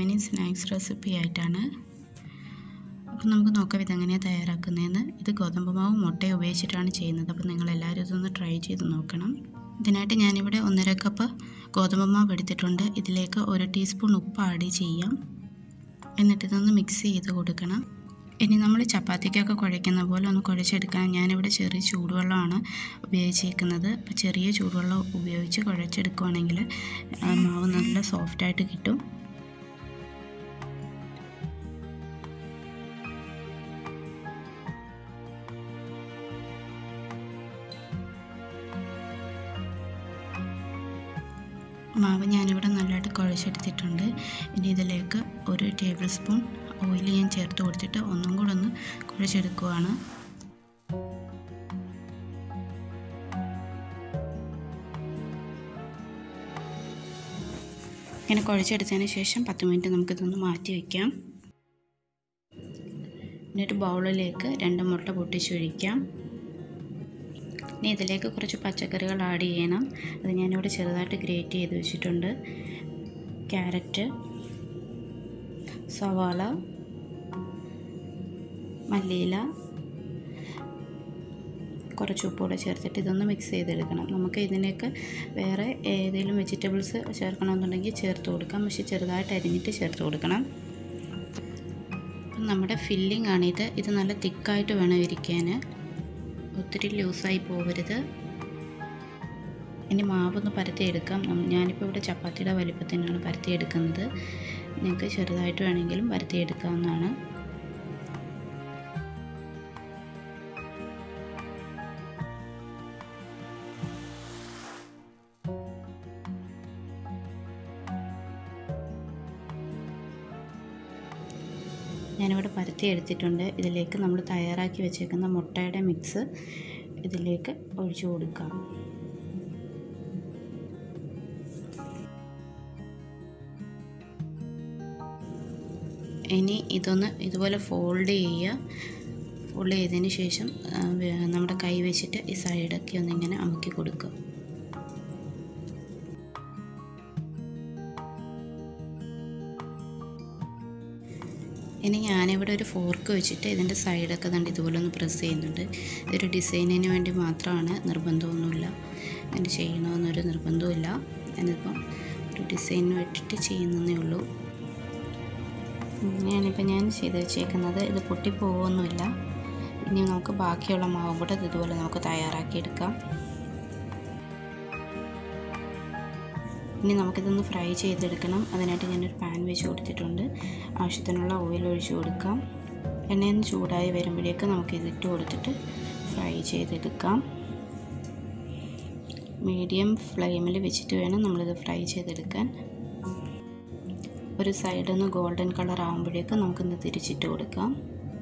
evening snacks recipe ആയിട്ടാണ് അപ്പോൾ നമുക്ക് നോക്കാം ഇതെങ്ങനെയാണ് തയ്യാറാക്കുന്നതെന്ന് ഇത് ഗോതമ്പ് മാവും മുട്ടയും ഉപയോഗിച്ചിട്ടാണ് ചെയ്യുന്നത് അപ്പോൾ നിങ്ങളെല്ലാവരും ഇതൊന്ന് ട്രൈ ചെയ്ത് നോക്കണം ഇതിനായിട്ട് ഞാനിവിടെ ഒന്നര കപ്പ് ഗോതമ്പ് മാവ് എടുത്തിട്ടുണ്ട് ഇതിലേക്ക് ഒരു ടീസ്പൂൺ ഉപ്പ് ആഡ് ചെയ്യാം എന്നിട്ട് ഇതൊന്ന് മിക്സ് ചെയ്ത് കൊടുക്കണം ഇനി നമ്മൾ ചപ്പാത്തിക്കൊക്കെ കുഴയ്ക്കുന്ന പോലെ ഒന്ന് കുഴച്ചെടുക്കാൻ ഞാനിവിടെ ചെറിയ ചൂടുവെള്ളമാണ് ഉപയോഗിച്ചേക്കുന്നത് അപ്പോൾ ചെറിയ ചൂടുവെള്ളം ഉപയോഗിച്ച് കുഴച്ചെടുക്കുവാണെങ്കിൽ ആ, മാവ് നല്ല സോഫ്റ്റായിട്ട് കിട്ടും മാവ് ഞാനിവിടെ നല്ലതായിട്ട് കുഴച്ചെടുത്തിട്ടുണ്ട് ഇനി ഇതിലേക്ക് ഒരു ടേബിൾ സ്പൂൺ ഓയിൽ ഞാൻ ചേർത്ത് കൊടുത്തിട്ട് ഒന്നും കൂടെ ഒന്ന് കുഴച്ചെടുക്കുവാണ് ഇങ്ങനെ കുഴച്ചെടുത്തതിന് ശേഷം പത്ത് മിനിറ്റ് നമുക്കിതൊന്ന് മാറ്റി വയ്ക്കാം എന്നിട്ട് ബൗളിലേക്ക് രണ്ട് മുട്ട പൊട്ടിച്ചൊഴിക്കാം ഇനി ഇതിലേക്ക് കുറച്ച് പച്ചക്കറികൾ ആഡ് ചെയ്യണം അത് ഞാനിവിടെ ചെറുതായിട്ട് ഗ്രേറ്റ് ചെയ്ത് വെച്ചിട്ടുണ്ട് ക്യാരറ്റ് സവാള മല്ലിയില കുറച്ച് ഉപ്പൂടെ ചേർത്തിട്ട് ഇതൊന്ന് മിക്സ് ചെയ്തെടുക്കണം നമുക്ക് ഇതിനൊക്കെ വേറെ ഏതെങ്കിലും വെജിറ്റബിൾസ് ചേർക്കണമെന്നുണ്ടെങ്കിൽ ചേർത്ത് കൊടുക്കാം പക്ഷെ ചെറുതായിട്ട് അരിഞ്ഞിട്ട് ചേർത്ത് കൊടുക്കണം അപ്പം നമ്മുടെ ഫില്ലിംഗ് ആണിത് ഇത് നല്ല തിക്കായിട്ട് വേണം ഇരിക്കാൻ ഒത്തിരി ലൂസായി പോകരുത് ഇനി മാവൊന്ന് പരത്തിയെടുക്കാം നം- ഞാനിപ്പോൾ ഇവിടെ ചപ്പാത്തിയുടെ വലിപ്പത്തിനാണ് പരത്തിയെടുക്കുന്നത് നിങ്ങൾക്ക് ചെറുതായിട്ട് വേണമെങ്കിലും പരത്തിയെടുക്കാവുന്നതാണ് ഞാനിവിടെ പരത്തി എടുത്തിട്ടുണ്ട് ഇതിലേക്ക് നമ്മൾ തയ്യാറാക്കി വെച്ചേക്കുന്ന മുട്ടയുടെ മിക്സ് ഇതിലേക്ക് ഒഴിച്ചു കൊടുക്കാം ഇനി ഇതൊന്ന് ഇതുപോലെ ഫോൾഡ് ചെയ്യുക ഫോൾഡ് ചെയ്തതിന് ശേഷം ആ, വേ- നമ്മുടെ കൈ വെച്ചിട്ട് ഈ സൈഡൊക്കെ ഒന്നിങ്ങനെ അമുക്കി കൊടുക്കുക ഇനി ഞാനിവിടെ ഒരു ഫോർക്ക് വെച്ചിട്ട് ഇതിൻ്റെ സൈഡൊക്കെ കണ്ട് ഇതുപോലെ ഒന്ന് പ്രസ് ചെയ്യുന്നുണ്ട് ഇതൊരു ഡിസൈനിന് വേണ്ടി മാത്രമാണ് നിർബന്ധമൊന്നുമില്ല അങ്ങനെ ചെയ്യണമെന്നൊരു നിർബന്ധമില്ല ഞാനിപ്പം ഒരു ഡിസൈൻ വെച്ചിട്ട് ചെയ്യുന്നതേ ഉള്ളൂ ഞാനിപ്പോൾ ഞാൻ ചെയ്ത് വെച്ചേക്കുന്നത് ഇത് പൊട്ടിപ്പോവൊന്നുമില്ല ഇനി നമുക്ക് ബാക്കിയുള്ള മാവും കൂടെ ഇത് ഇതുപോലെ നമുക്ക് തയ്യാറാക്കിയെടുക്കാം ഇനി നമുക്കിതൊന്ന് ഫ്രൈ ചെയ്തെടുക്കണം അതിനായിട്ട് ഞാനൊരു പാൻ വെച്ച് കൊടുത്തിട്ടുണ്ട് ആവശ്യത്തിനുള്ള ഓയിൽ ഒഴിച്ച് കൊടുക്കാം എണ്ണയൊന്ന് ചൂടായി വരുമ്പോഴേക്ക് നമുക്ക് ഇതിട്ട് കൊടുത്തിട്ട് ഫ്രൈ ചെയ്തെടുക്കാം മീഡിയം ഫ്ലെയിമിൽ വെച്ചിട്ട് വേണം നമ്മളിത് ഫ്രൈ ചെയ്തെടുക്കാൻ ഒരു സൈഡൊന്ന് ഗോൾഡൻ കളർ ആകുമ്പോഴേക്ക് നമുക്കിന്ന് തിരിച്ചിട്ട് കൊടുക്കാം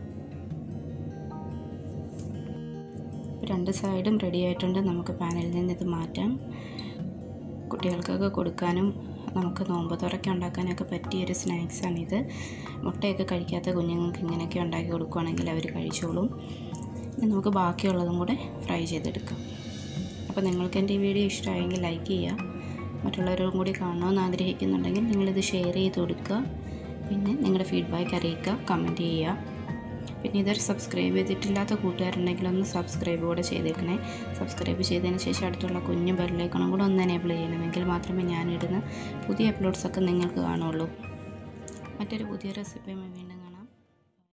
രണ്ട് സൈഡും റെഡി ആയിട്ടുണ്ട് നമുക്ക് പാനിൽ നിന്ന് ഇത് മാറ്റാം കുട്ടികൾക്കൊക്കെ കൊടുക്കാനും നമുക്ക് നോമ്പ് തുറക്കെ ഉണ്ടാക്കാനൊക്കെ പറ്റിയൊരു സ്നാക്സാണിത് മുട്ടയൊക്കെ കഴിക്കാത്ത കുഞ്ഞുങ്ങൾക്ക് ഇങ്ങനെയൊക്കെ ഉണ്ടാക്കി കൊടുക്കുകയാണെങ്കിൽ അവർ കഴിച്ചോളും ഇനി നമുക്ക് ബാക്കിയുള്ളതും കൂടെ ഫ്രൈ ചെയ്തെടുക്കാം അപ്പോൾ നിങ്ങൾക്ക് എൻ്റെ ഈ വീഡിയോ ഇഷ്ടമായെങ്കിൽ ലൈക്ക് ചെയ്യുക മറ്റുള്ളവരും കൂടി കാണണമെന്ന് ആഗ്രഹിക്കുന്നുണ്ടെങ്കിൽ നിങ്ങളിത് ഷെയർ ചെയ്ത് കൊടുക്കുക പിന്നെ നിങ്ങളുടെ ഫീഡ്ബാക്ക് അറിയിക്കുക കമൻറ്റ് ചെയ്യുക പിന്നെ ഇതൊരു സബ്സ്ക്രൈബ് ചെയ്തിട്ടില്ലാത്ത കൂട്ടുകാരുണ്ടെങ്കിൽ ഒന്ന് സബ്സ്ക്രൈബ് കൂടെ ചെയ്തേക്കണേ സബ്സ്ക്രൈബ് ചെയ്തതിന് ശേഷം അടുത്തുള്ള കുഞ്ഞു ബെല്ലേക്കണം കൂടെ ഒന്ന് എനേബിൾ ചെയ്യണമെങ്കിൽ മാത്രമേ ഞാനിടുന്ന പുതിയ അപ്ലോഡ്സൊക്കെ നിങ്ങൾക്ക് കാണുള്ളൂ മറ്റൊരു പുതിയ റെസിപ്പിയുമായി വീണ്ടും